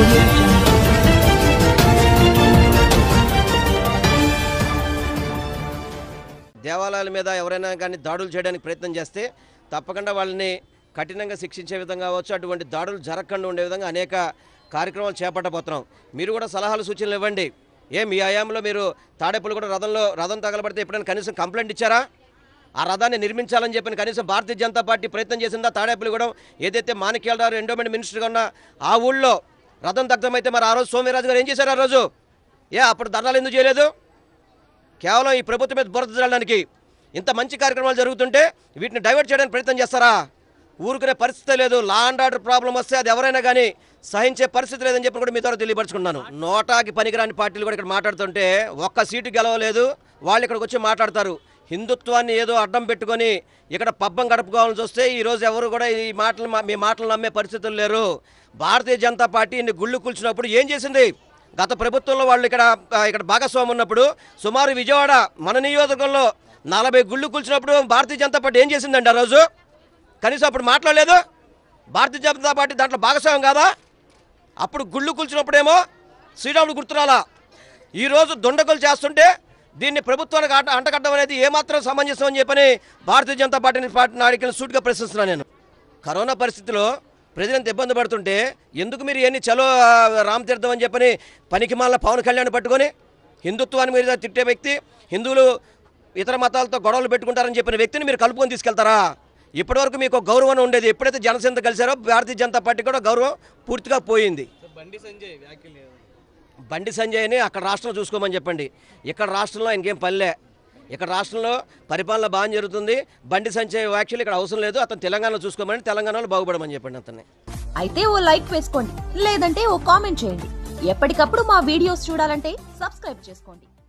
audio jungle. దేవాలయాల మీద ఎవరైనా కానీ దాడులు చేయడానికి ప్రయత్నం చేస్తే తప్పకుండా వాళ్ళని కఠినంగా శిక్షించే విధంగా కావచ్చు అటువంటి దాడులు జరగకుండా ఉండే విధంగా అనేక కార్యక్రమాలు చేపట్టబోతున్నాం మీరు కూడా సలహాలు సూచనలు ఇవ్వండి ఏ మీ ఆయాంలో మీరు తాడేపులు కూడా రథంలో రథం తగలబడితే ఎప్పుడైనా కనీసం కంప్లైంట్ ఇచ్చారా ఆ రథాన్ని నిర్మించాలని చెప్పిన కనీసం భారతీయ జనతా పార్టీ ప్రయత్నం చేసిందా తాడేపులు ఏదైతే మాణిక్యాలరావు ఎండోమెంట్ మినిస్టర్గా ఉన్న ఆ ఊళ్ళో రథం దగ్ధమైతే మరి ఆ రోజు సోమవీరాజు గారు ఏం చేశారు ఆ రోజు ఏ అప్పుడు ధర్నాలు ఎందుకు చేయలేదు కేవలం ఈ ప్రభుత్వం మీద బురద జల్లడానికి ఇంత మంచి కార్యక్రమాలు జరుగుతుంటే వీటిని డైవర్ట్ చేయడానికి ప్రయత్నం చేస్తారా ఊరుకునే పరిస్థితి లేదు లా అండ్ ఆర్డర్ ప్రాబ్లం వస్తే అది ఎవరైనా కానీ సహించే పరిస్థితి లేదని చెప్పి కూడా మీ ద్వారా తెలియపరుచుకున్నాను నోటాకి పనికిరాని పార్టీలు కూడా ఇక్కడ మాట్లాడుతుంటే ఒక్క సీటు గెలవలేదు వాళ్ళు ఇక్కడికి వచ్చి మాట్లాడతారు హిందుత్వాన్ని ఏదో అడ్డం పెట్టుకొని ఇక్కడ పబ్బం గడుపుకోవాలని చూస్తే ఈ రోజు ఎవరు కూడా ఈ మాటలు మా- మీ మాటలు నమ్మే పరిస్థితులు లేరు భారతీయ జనతా పార్టీ ఇన్ని గుళ్ళు కూల్చినప్పుడు ఏం చేసింది గత ప్రభుత్వంలో వాళ్ళు ఇక్కడ ఆ, ఇక్కడ భాగస్వామి ఉన్నప్పుడు సుమారు విజయవాడ మన నియోజకవర్గంలో నలభై గుళ్ళు కూల్చినప్పుడు భారతీయ జనతా పార్టీ ఏం చేసిందండి ఆ రోజు కనీసం అప్పుడు మాట్లాడలేదు భారతీయ జనతా పార్టీ దాంట్లో భాగస్వామ్యం కాదా అప్పుడు గుళ్ళు కూల్చినప్పుడేమో శ్రీరాముడు గుర్తురాలా ఈరోజు దుండగులు చేస్తుంటే దీన్ని ప్రభుత్వానికి అంట అంటగట్టడం అనేది ఏమాత్రం సమంజసం అని చెప్పని భారతీయ జనతా పార్టీని పార్టీ నాయకులను సూటిగా ప్రశ్నిస్తున్నాను నేను కరోనా పరిస్థితిలో ప్రజలంత ఇబ్బంది పడుతుంటే ఎందుకు మీరు ఎన్ని చలో ఆ, రామ్ తీర్థం అని చెప్పని పనికి మాల పవన్ కళ్యాణ్ పట్టుకొని హిందుత్వాన్ని మీరు తిట్టే వ్యక్తి హిందువులు ఇతర మతాలతో గొడవలు పెట్టుకుంటారని చెప్పిన వ్యక్తిని మీరు కలుపుకొని తీసుకెళ్తారా ఇప్పటివరకు మీకు ఒక గౌరవం ఉండేది ఎప్పుడైతే జనసేనతో కలిశారో భారతీయ జనతా పార్టీ కూడా గౌరవం పూర్తిగా పోయింది బండి సంజయ్ వ్యాఖ్యలు ఏదో. బండి సంజయ్ని అక్కడ రాష్ట్రంలో చూసుకోమని చెప్పండి ఇక్కడ రాష్ట్రంలో ఆయనకేం పల్లె ఇక్కడ రాష్ట్రంలో పరిపాలన బాగా జరుగుతుంది బండి సంజయ్ యాక్చువల్లీ ఇక్కడ అవసరం లేదు అతను తెలంగాణలో చూసుకోమని తెలంగాణలో బాగుపడమని చెప్పండి అతన్ని అయితే ఓ లైక్ వేసుకోండి లేదంటే ఓ కామెంట్ చేయండి ఎప్పటికప్పుడు మా వీడియోస్ చూడాలంటే సబ్స్క్రైబ్ చేసుకోండి